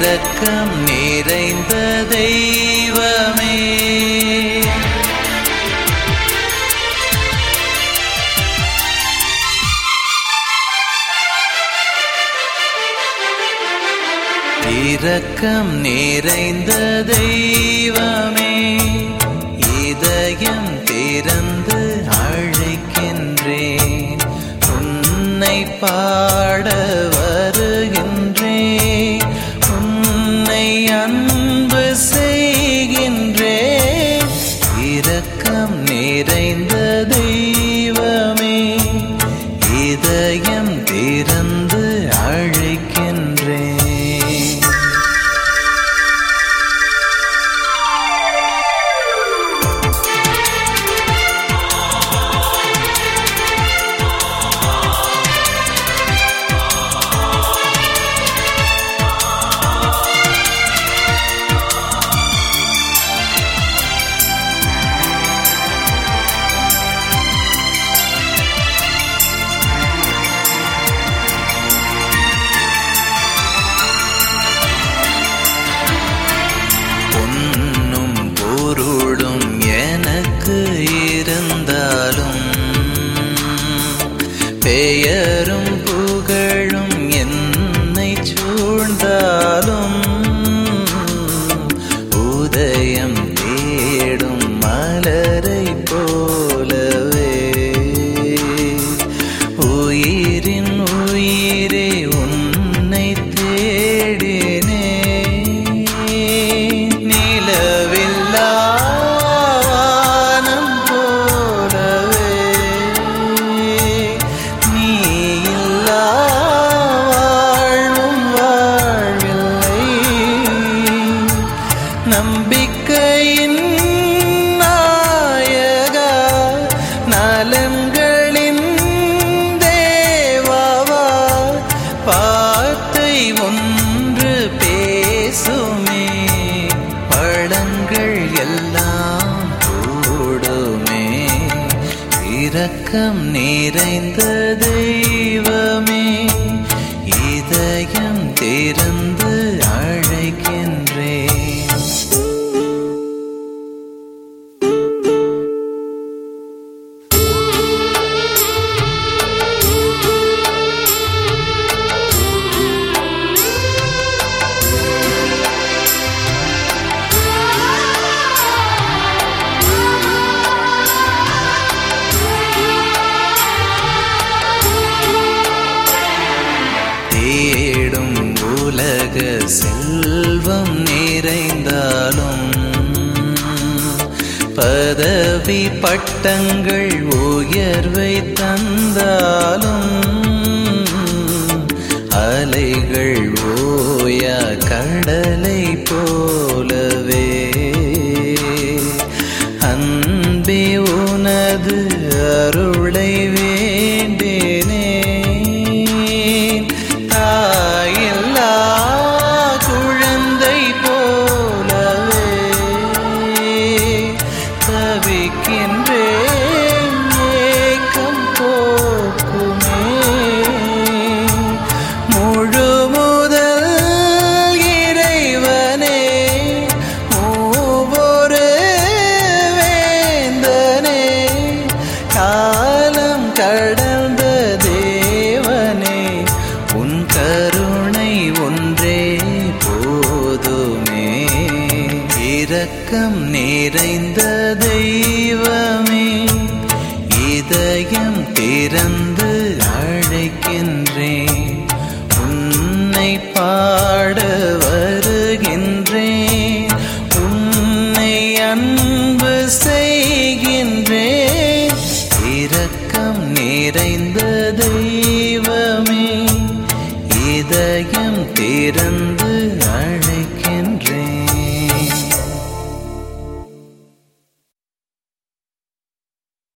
இரக்கம் நிறைந்த தெய்வமே இரக்கம் நிறைந்த தெய்வமே இதயம் திறந்து அழைக்கின்றேன் உன்னை பாட வருகின்றேன் உன்னை அன்பு செய்கின்றேன் இரக்கம் நிறைந்த தெய்வமே இதயம் திறந்து அழைக்கின்றேன் பொன்னும் பொருளும் எனக்கு இருந்தாலும் பெயரும் புகழும் என்னை சூழ்ந்தாலும் உதயம் தேடும் மலரை போலவே உயிரின் உயிரே உன்னை தேடினே நிலவில்லா வானம் போலவே நீ இல்லா வாழ்வும் வாழ்வில்லை நம்பிக்கையின் நாயகா நலன்களின் தேவாவா வார்த்தை ஒன்று பேசுமே பழங்கள் எல்லாம் கூடுமே இரக்கம் நிறைந்த தெய்வமே இதயம் திறந்து அழைக்கின்றேன் தேடும் உலக செல்வம் நிறைந்தாலும் பதவி பட்டங்கள் உயர்வை தந்தாலும் அலைகள் ஓயா கடலை போலவே அன்பே உனது அருளை வேண்டினே தாயில்லா குழந்தை போலவே தவிக்கின்றேன் ஏக்கம் போக்குமே முழு முதல் இறைவனே மூவொரு வேந்தனே காலம் கடந்த தேவனே உன் கருணை ஒன்றே போதுமே இரக்கம் நிறைந்த தெய்வமே இதயம் திறந்து அழைக்கின்றேன் உன்னை பாட வருகின்றேன் உன்னை அன்பு செய்கின்றேன் இரக்கம் நிறைந்த தெய்வமே இதயம் திறந்து